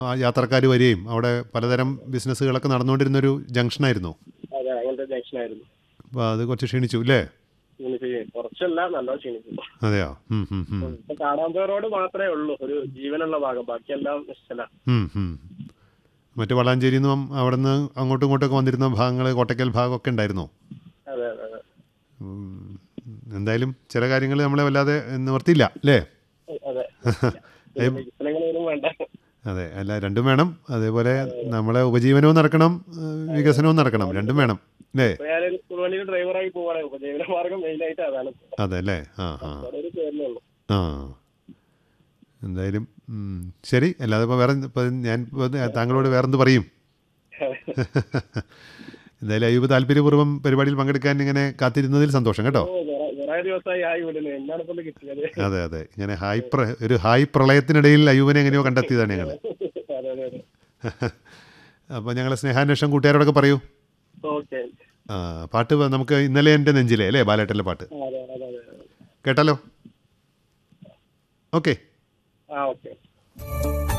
ആ യാത്രക്കാർ വരികയും അവിടെ പലതരം ബിസിനസ്സുകളൊക്കെ നടന്നുകൊണ്ടിരുന്നൊരു ജംഗ്ഷനായിരുന്നു അതെ അങ്ങനത്തെ ജംഗ്ഷൻ ആയിരുന്നു അപ്പോൾ അത് കുറച്ച് ക്ഷീണിച്ചു അല്ലേ ക്ഷീണിച്ചു കുറച്ചല്ല നല്ല ക്ഷീണിച്ചു അതെയോ ഉം, ഉം, ഉം. ഇപ്പൊ കാടാമ്പുഴ റോഡ് മാത്രമേ ഉള്ളൂ ഒരു ജീവനുള്ള ഭാഗം ബാക്കിയെല്ലാം നിശ്ചല ഉം, ഉം. മറ്റ് വളാഞ്ചേരിയിൽ നിന്നും അവിടെ നിന്ന് അങ്ങോട്ടും ഇങ്ങോട്ടൊക്കെ വന്നിരുന്ന ഭാഗങ്ങൾ കോട്ടയ്ക്കൽ ഭാഗമൊക്കെ ഉണ്ടായിരുന്നോ അതെ അതെ അതെ ഉം. എന്തായാലും ചില കാര്യങ്ങൾ നമ്മളെ വല്ലാതെ നിവർത്തിയില്ല അല്ലേ അതെ വികസനങ്ങളൊന്നും വേണ്ട അതെ അല്ല രണ്ടും വേണം അതേപോലെ നമ്മളെ ഉപജീവനവും നടക്കണം ഏഹ് വികസനവും നടക്കണം രണ്ടും വേണം അല്ലേ ഇപ്പൊ ഞാനൊരു സ്കൂൾ വണ്ടിയിൽ ഡ്രൈവറായി പോവാണ് ഉപജീവന മാർഗം മെയിനായിട്ട് അതാണ് അതെ അല്ലേ ആ ആ അവിടെ ഒരു പേരിലേ ഉള്ളൂ ആ എന്തായാലും ഉം, ശരി അല്ലാതെ ഇപ്പോൾ വേറെ ഇപ്പം ഞാൻ ഇപ്പൊ താങ്കളോട് വേറെന്ത് പറയും എന്തായാലും അയ്യൂബ് താല്പര്യപൂർവ്വം പരിപാടിയിൽ പങ്കെടുക്കാൻ ഇങ്ങനെ കാത്തിരുന്നതിൽ സന്തോഷം കേട്ടോ ഓ, കുറെ- കുറെ ദിവസമായി ആയി വിടുന്നു എന്നാണ് ഇപ്പൊ ഇത് കിട്ടിയത് അതെ അതെ ഇങ്ങനെ ഹായ് പ്ര ഒരു ഹായ് പ്രളയത്തിനിടയിൽ അയ്യൂബിനെ എങ്ങനെയോ കണ്ടെത്തിയതാണ് ഞങ്ങൾ അതെ അതെ അതെ അപ്പോൾ ഞങ്ങൾ സ്നേഹാന്വേഷണം കൂട്ടുകാരോടൊക്കെ പറയൂ ഓക്കെ ആ പാട്ട് വ- നമുക്ക് ഇന്നലെ എൻ്റെ നെഞ്ചിലെ അല്ലേ ബാലേട്ടൻ്റെ പാട്ട് അതെ അതെ അതെ അതെ. കേട്ടാലോ ഓക്കെ ആ ഓക്കെ